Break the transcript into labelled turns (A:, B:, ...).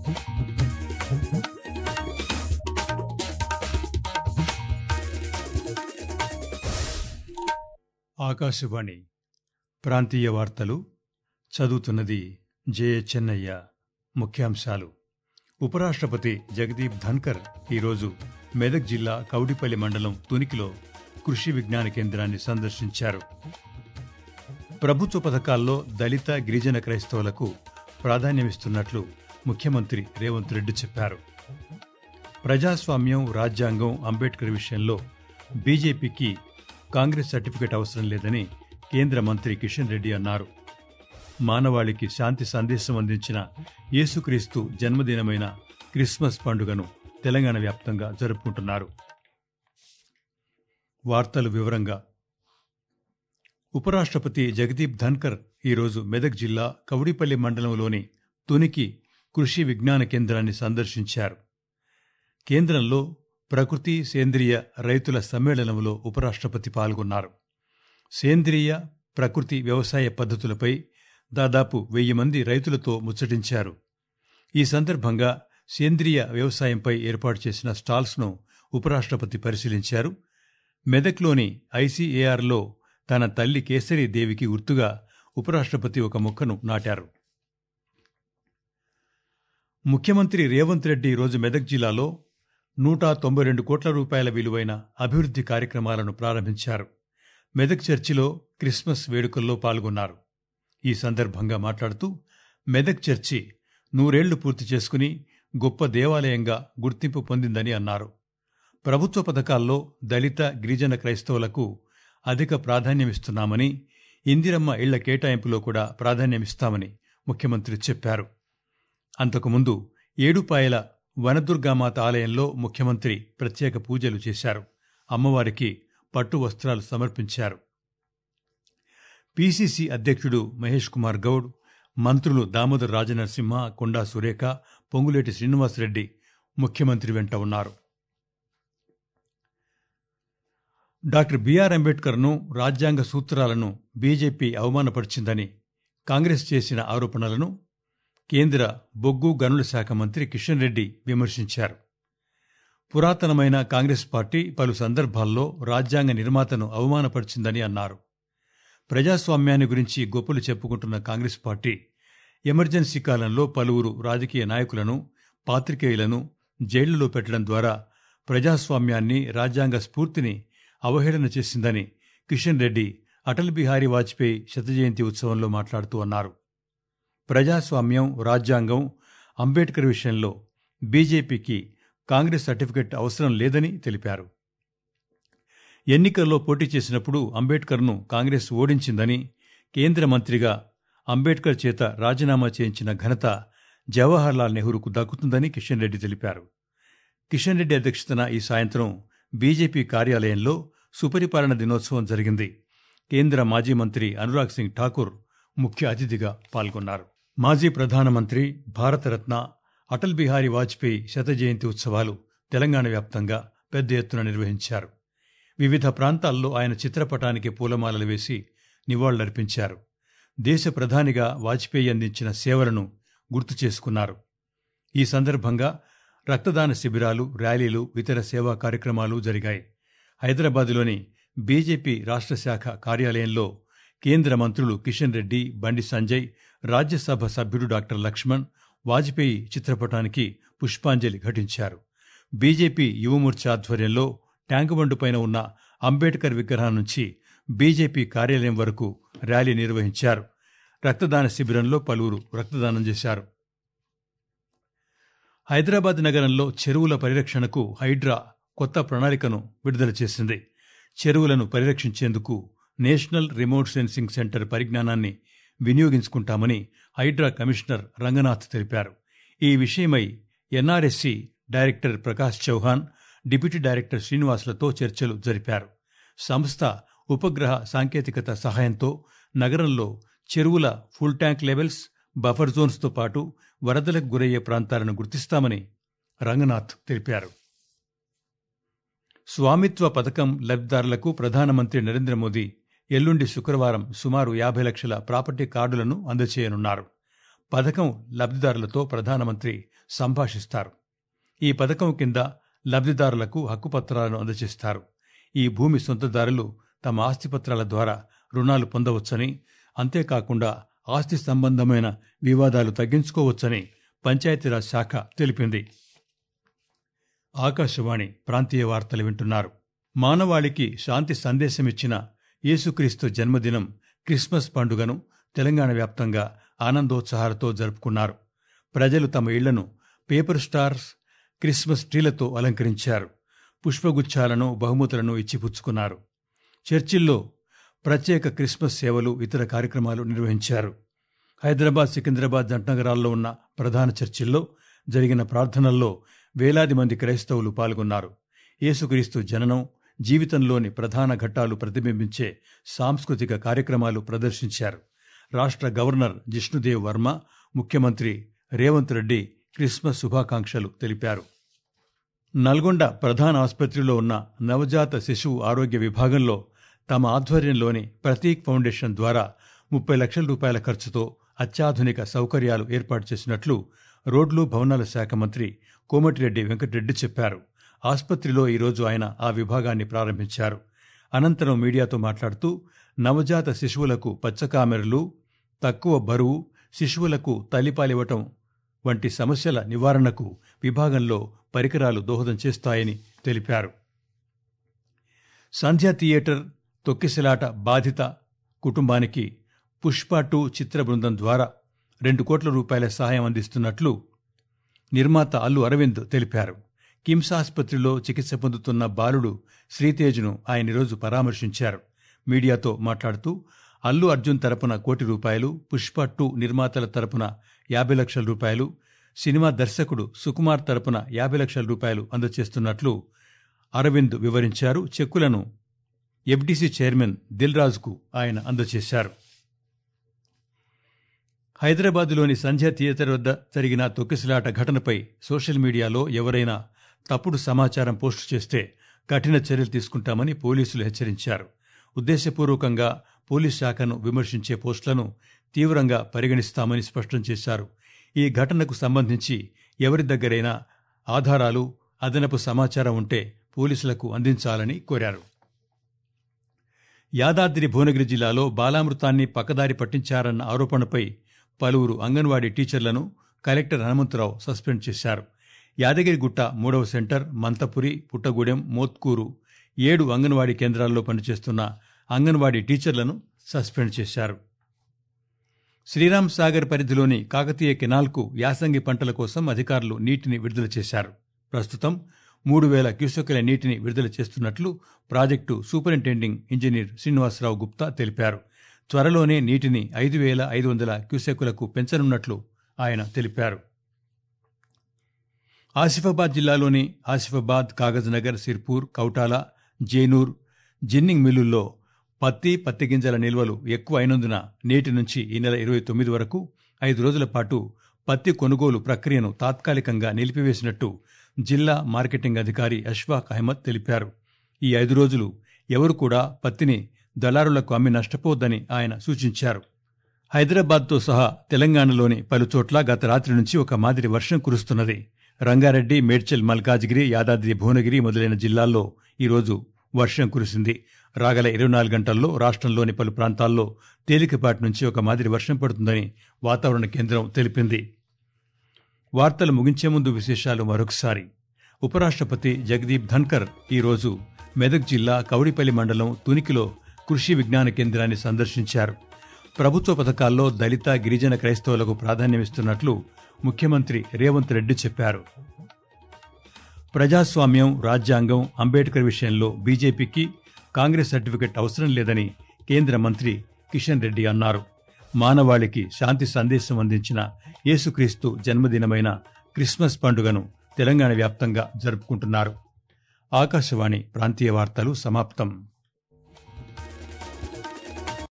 A: ఆకాశవాణి ప్రాంతీయ వార్తలు చదువుతున్నది జే చెన్నయ్య ముఖ్యాంశాలు ఉపరాష్ట్రపతి జగదీప్ ధన్కర్ ఈరోజు మెదక్ జిల్లా కౌడిపల్లి మండలం తునికిలో కృషి విజ్ఞాన కేంద్రాన్ని సందర్శించారు ప్రభుత్వ పథకాల్లో దళిత గిరిజన క్రైస్తవులకు ప్రాధాన్యమిస్తున్నట్లు ముఖ్యమంత్రి రేవంత్ రెడ్డి చెప్పారు ప్రజాస్వామ్యం రాజ్యాంగం అంబేద్కర్ విషయంలో బీజేపీకి కాంగ్రెస్ సర్టిఫికెట్ అవసరం లేదని కేంద్ర మంత్రి కిషన్ రెడ్డి అన్నారు మానవాళికి శాంతి సందేశం అందించిన యేసుక్రీస్తు జన్మదినమైన క్రిస్మస్ పండుగను తెలంగాణ వ్యాప్తంగా జరుపుకుంటున్నారు వార్తలు వివరంగా ఉపరాష్ట్రపతి జగదీప్ ధన్కర్ ఈరోజు మెదక్ జిల్లా కౌడిపల్లి మండలంలోని తునికి కృషి విజ్ఞాన కేంద్రాన్ని సందర్శించారు కేంద్రంలో ప్రకృతి సేంద్రియ రైతుల సమ్మేళనంలో ఉపరాష్ట్రపతి పాల్గొన్నారు సేంద్రియ ప్రకృతి వ్యవసాయ పద్ధతులపై దాదాపు వెయ్యి మంది రైతులతో ముచ్చటించారు ఈ సందర్భంగా సేంద్రియ వ్యవసాయంపై ఏర్పాటు చేసిన స్టాల్స్ను ఉపరాష్ట్రపతి పరిశీలించారు మెదక్లోని ఐసీఏఆర్లో తన తల్లి కేసరి దేవికి గుర్తుగా ఉపరాష్ట్రపతి ఒక మొక్కను నాటారు ముఖ్యమంత్రి రేవంత్ రెడ్డి ఈరోజు మెదక్ జిల్లాలో నూట తొంభై రెండు కోట్ల రూపాయల విలువైన అభివృద్ధి కార్యక్రమాలను ప్రారంభించారు మెదక్ చర్చిలో క్రిస్మస్ వేడుకల్లో పాల్గొన్నారు ఈ సందర్భంగా మాట్లాడుతూ మెదక్ చర్చి నూరేళ్లు పూర్తి చేసుకుని గొప్ప దేవాలయంగా గుర్తింపు పొందిందని అన్నారు ప్రభుత్వ పథకాల్లో దళిత గిరిజన క్రైస్తవులకు అధిక ప్రాధాన్యమిస్తున్నామని ఇందిరమ్మ ఇళ్ల కేటాయింపులో కూడా ప్రాధాన్యమిస్తామని ముఖ్యమంత్రి చెప్పారు అంతకుముందు ఏడుపాయల వనదుర్గామాత ఆలయంలో ముఖ్యమంత్రి ప్రత్యేక పూజలు చేశారు అమ్మవారికి పట్టు వస్త్రాలు సమర్పించారు పీసీసీ అధ్యక్షుడు మహేష్ కుమార్ గౌడ్ మంత్రులు దామోదర్ రాజనరసింహ కొండా సురేఖ పొంగులేటి శ్రీనివాసరెడ్డి ముఖ్యమంత్రి వెంట ఉన్నారు డాక్టర్ బిఆర్ అంబేద్కర్ను రాజ్యాంగ సూత్రాలను బీజేపీ అవమానపరిచిందని కాంగ్రెస్ చేసిన ఆరోపణలను కేంద్ర బొగ్గు గనుల శాఖ మంత్రి కిషన్ రెడ్డి విమర్శించారు పురాతనమైన కాంగ్రెస్ పార్టీ పలు సందర్భాల్లో రాజ్యాంగ నిర్మాతను అవమానపరిచిందని అన్నారు ప్రజాస్వామ్యాన్ని గురించి గొప్పలు చెప్పుకుంటున్న కాంగ్రెస్ పార్టీ ఎమర్జెన్సీ కాలంలో పలువురు రాజకీయ నాయకులను పాత్రికేయులను జైళ్లలో పెట్టడం ద్వారా ప్రజాస్వామ్యాన్ని రాజ్యాంగ స్ఫూర్తిని అవహేళన చేసిందని కిషన్ రెడ్డి అటల్ బిహారీ వాజ్పేయి శత జయంతి ఉత్సవంలో మాట్లాడుతూ అన్నారు ప్రజాస్వామ్యం రాజ్యాంగం అంబేద్కర్ విషయంలో బీజేపీకి కాంగ్రెస్ సర్టిఫికెట్ అవసరం లేదని తెలిపారు ఎన్నికల్లో పోటీ చేసినప్పుడు అంబేద్కర్ను కాంగ్రెస్ ఓడించిందని కేంద్ర మంత్రిగా అంబేద్కర్ చేత రాజీనామా చేయించిన ఘనత జవహర్లాల్ నెహ్రూకు దక్కుతుందని కిషన్ రెడ్డి తెలిపారు కిషన్ రెడ్డి అధ్యక్షతన ఈ సాయంత్రం బీజేపీ కార్యాలయంలో సుపరిపాలన దినోత్సవం జరిగింది కేంద్ర మాజీ మంత్రి అనురాగ్ సింగ్ ఠాకూర్ ముఖ్య అతిథిగా పాల్గొన్నారు మాజీ ప్రధానమంత్రి భారతరత్న అటల్ బిహారీ వాజ్పేయి శత జయంతి ఉత్సవాలు తెలంగాణ వ్యాప్తంగా పెద్ద ఎత్తున నిర్వహించారు వివిధ ప్రాంతాల్లో ఆయన చిత్రపటానికి పూలమాలలు వేసి నివాళులర్పించారు దేశ ప్రధానిగా వాజ్పేయి అందించిన సేవలను గుర్తు చేసుకున్నారు ఈ సందర్భంగా రక్తదాన శిబిరాలు ర్యాలీలు ఇతర సేవా కార్యక్రమాలు జరిగాయి హైదరాబాద్లోని బీజేపీ రాష్ట్ర శాఖ కార్యాలయంలో కేంద్ర మంత్రులు కిషన్ రెడ్డి బండి సంజయ్ రాజ్యసభ సభ్యుడు డాక్టర్ లక్ష్మణ్ వాజ్పేయి చిత్రపటానికి పుష్పాంజలి ఘటించారు బీజేపీ యువమోర్చా ఆధ్వర్యంలో ట్యాంకుబండు పైన ఉన్న అంబేద్కర్ విగ్రహం నుంచి బీజేపీ కార్యాలయం వరకు ర్యాలీ నిర్వహించారు రక్తదాన శిబిరంలో పలువురు రక్తదానం చేశారు హైదరాబాద్ నగరంలో చెరువుల పరిరక్షణకు హైడ్రా కొత్త ప్రణాళికను విడుదల చేసింది చెరువులను పరిరక్షించేందుకు నేషనల్ రిమోట్ సెన్సింగ్ సెంటర్ పరిజ్ఞానాన్ని వినియోగించుకుంటామని హైడ్రా కమిషనర్ రంగనాథ్ తెలిపారు ఈ విషయమై NRSC director Prakash Chauhan deputy director శ్రీనివాసులతో చర్చలు జరిపారు సంస్థ ఉపగ్రహ సాంకేతికత సహాయంతో నగరంలో చెరువుల ఫుల్ ట్యాంక్ లెవెల్స్ బఫర్ జోన్స్తో పాటు వరదలకు గురయ్యే ప్రాంతాలను గుర్తిస్తామని రంగనాథ్ తెలిపారు స్వామిత్వ పథకం లబ్ధిదారులకు ప్రధానమంత్రి నరేంద్ర మోదీ ఎల్లుండి శుక్రవారం సుమారు యాభై లక్షల ప్రాపర్టీ కార్డులను అందజేయనున్నారు పథకం లబ్దిదారులతో ప్రధానమంత్రి సంభాషిస్తారు ఈ పథకం కింద లబ్దిదారులకు హక్కుపత్రాలను అందజేస్తారు ఈ భూమి సొంతదారులు తమ ఆస్తిపత్రాల ద్వారా రుణాలు పొందవచ్చని అంతేకాకుండా ఆస్తి సంబంధమైన వివాదాలు తగ్గించుకోవచ్చని పంచాయతీరాజ్ శాఖ తెలిపింది ఆకాశవాణి ప్రాంతీయ వార్తలు వింటున్నారు మానవాళికి శాంతి సందేశమిచ్చిన యేసుక్రీస్తు జన్మదినం క్రిస్మస్ పండుగను తెలంగాణ వ్యాప్తంగా ఆనందోత్సాహాలతో జరుపుకున్నారు ప్రజలు తమ ఇళ్లను పేపర్ స్టార్స్ క్రిస్మస్ ట్రీలతో అలంకరించారు పుష్పగుచ్చాలను బహుమతులను ఇచ్చిపుచ్చుకున్నారు చర్చిల్లో ప్రత్యేక క్రిస్మస్ సేవలు ఇతర కార్యక్రమాలు నిర్వహించారు హైదరాబాద్ సికింద్రాబాద్ జంటనగరాల్లో ఉన్న ప్రధాన చర్చిల్లో జరిగిన ప్రార్థనల్లో వేలాది మంది క్రైస్తవులు పాల్గొన్నారు యేసుక్రీస్తు జననం జీవితంలోని ప్రధాన ఘట్టాలు ప్రతిబింబించే సాంస్కృతిక కార్యక్రమాలు ప్రదర్శించారు రాష్ట్ర గవర్నర్ జిష్ణుదేవ్ వర్మ ముఖ్యమంత్రి రేవంత్ రెడ్డి క్రిస్మస్ శుభాకాంక్షలు తెలిపారు నల్గొండ ప్రధాన ఆసుపత్రిలో ఉన్న నవజాత శిశువు ఆరోగ్య విభాగంలో తమ ఆధ్వర్యంలోని ప్రతీక్ ఫౌండేషన్ ద్వారా ముప్పై లక్షల రూపాయల ఖర్చుతో అత్యాధునిక సౌకర్యాలు ఏర్పాటు చేసినట్లు రోడ్లు భవనాల శాఖ మంత్రి కోమటిరెడ్డి వెంకటరెడ్డి చెప్పారు ఆసుపత్రిలో ఈరోజు ఆయన ఆ విభాగాన్ని ప్రారంభించారు అనంతరం మీడియాతో మాట్లాడుతూ నవజాత శిశువులకు పచ్చకామెరలు తక్కువ బరువు శిశువులకు తల్లిపాలివ్వటం వంటి సమస్యల నివారణకు విభాగంలో పరికరాలు దోహదం చేస్తాయని తెలిపారు సంధ్య థియేటర్ తొక్కిసలాట బాధిత కుటుంబానికి పుష్ప టూ చిత్ర బృందం ద్వారా రెండు కోట్ల రూపాయల సహాయం అందిస్తున్నట్లు నిర్మాత అల్లు అరవింద్ తెలిపారు కిమ్స్ ఆసుపత్రిలో చికిత్స పొందుతున్న బాలుడు శ్రీతేజ్ను ఆయన ఈరోజు పరామర్శించారు మీడియాతో మాట్లాడుతూ అల్లు అర్జున్ తరపున కోటి రూపాయలు పుష్ప టూ నిర్మాతల తరపున యాభై లక్షల రూపాయలు సినిమా దర్శకుడు సుకుమార్ తరపున యాభై లక్షల రూపాయలు అందజేస్తున్నట్లు అరవింద్ వివరించారు చెక్కులను ఎఫ్డీసీ చైర్మన్ దిల్ రాజుకు ఆయన అందజేశారు హైదరాబాద్లోని సంధ్య థియేటర్ వద్ద జరిగిన తొక్కిసలాట ఘటనపై సోషల్ మీడియాలో ఎవరైనా తప్పుడు సమాచారం పోస్టు చేస్తే కఠిన చర్యలు తీసుకుంటామని పోలీసులు హెచ్చరించారు ఉద్దేశపూర్వకంగా పోలీస్ శాఖను విమర్శించే పోస్టులను తీవ్రంగా పరిగణిస్తామని స్పష్టం చేశారు ఈ ఘటనకు సంబంధించి ఎవరి దగ్గరైనా ఆధారాలు అదనపు సమాచారం ఉంటే పోలీసులకు అందించాలని కోరారు యాదాద్రి భువనగిరి జిల్లాలో బాలామృతాన్ని పక్కదారి పట్టించారన్న ఆరోపణపై పలువురు అంగన్వాడీ టీచర్లను కలెక్టర్ హనుమంతరావు సస్పెండ్ చేశారు యాదగిరిగుట్ట మూడవ సెంటర్ మంతపురి పుట్టగూడెం మోత్కూరు ఏడు అంగన్వాడీ కేంద్రాల్లో పనిచేస్తున్న అంగన్వాడీ టీచర్లను సస్పెండ్ చేశారు శ్రీరామ్ సాగర్ పరిధిలోని కాకతీయ కెనాల్కు యాసంగి పంటల కోసం అధికారులు నీటిని విడుదల చేశారు ప్రస్తుతం మూడు వేల క్యూసెక్కుల నీటిని విడుదల చేస్తున్నట్లు project superintending engineer Srinivasarao Gupta తెలిపారు త్వరలోనే నీటిని ఐదు వేల ఐదు వందల క్యూసెక్కులకు పెంచనున్నట్లు ఆయన తెలిపారు ఆసిఫాబాద్ జిల్లాలోని ఆసిఫాబాద్ కాగజ్నగర్ సిర్పూర్ కౌటాల జేనూర్ జిన్నింగ్ మిల్లుల్లో పత్తి పత్తి గింజల నిల్వలు ఎక్కువ అయినందున నేటి నుంచి ఈ నెల ఇరవై తొమ్మిది వరకు ఐదు రోజుల పాటు పత్తి కొనుగోలు ప్రక్రియను తాత్కాలికంగా నిలిపివేసినట్టు జిల్లా మార్కెటింగ్ అధికారి అష్ఫాక్ అహ్మద్ తెలిపారు ఈ ఐదు రోజులు ఎవరు కూడా పత్తిని దళారులకు అమ్మి నష్టపోవద్దని ఆయన సూచించారు హైదరాబాద్తో సహా తెలంగాణలోని పలుచోట్ల గత రాత్రి నుంచి ఒక మాదిరి వర్షం కురుస్తున్నది రంగారెడ్డి మేడ్చల్ మల్కాజ్గిరి యాదాద్రి భువనగిరి మొదలైన జిల్లాల్లో ఈరోజు వర్షం కురిసింది రాగల ఇరవై నాలుగు గంటల్లో రాష్ట్రంలోని పలు ప్రాంతాల్లో తేలికపాటి నుంచి ఒక మాదిరి వర్షం పడుతుందని వాతావరణ కేంద్రం తెలిపింది వార్తలు ముగించే ముందు విశేషాలు మరొకసారి ఉపరాష్ట్రపతి జగదీప్ ధన్కర్ ఈరోజు మెదక్ జిల్లా కౌడిపల్లి మండలం తునికిలో కృషి విజ్ఞాన కేంద్రాన్ని సందర్శించారు ప్రభుత్వ పథకాల్లో దళిత గిరిజన క్రైస్తవులకు ప్రాధాన్యమిస్తున్నట్లు ముఖ్యమంత్రి రేవంత్ రెడ్డి చెప్పారు ప్రజాస్వామ్యం రాజ్యాంగం అంబేద్కర్ విషయంలో బీజేపీకి కాంగ్రెస్ సర్టిఫికెట్ అవసరం లేదని కేంద్ర మంత్రి కిషన్ రెడ్డి అన్నారు మానవాళికి శాంతి సందేశం అందించిన యేసుక్రీస్తు జన్మదినమైన క్రిస్మస్ పండుగను తెలంగాణ వ్యాప్తంగా జరుపుకుంటున్నారు ఆకాశవాణి ప్రాంతీయ వార్తలు సమాప్తం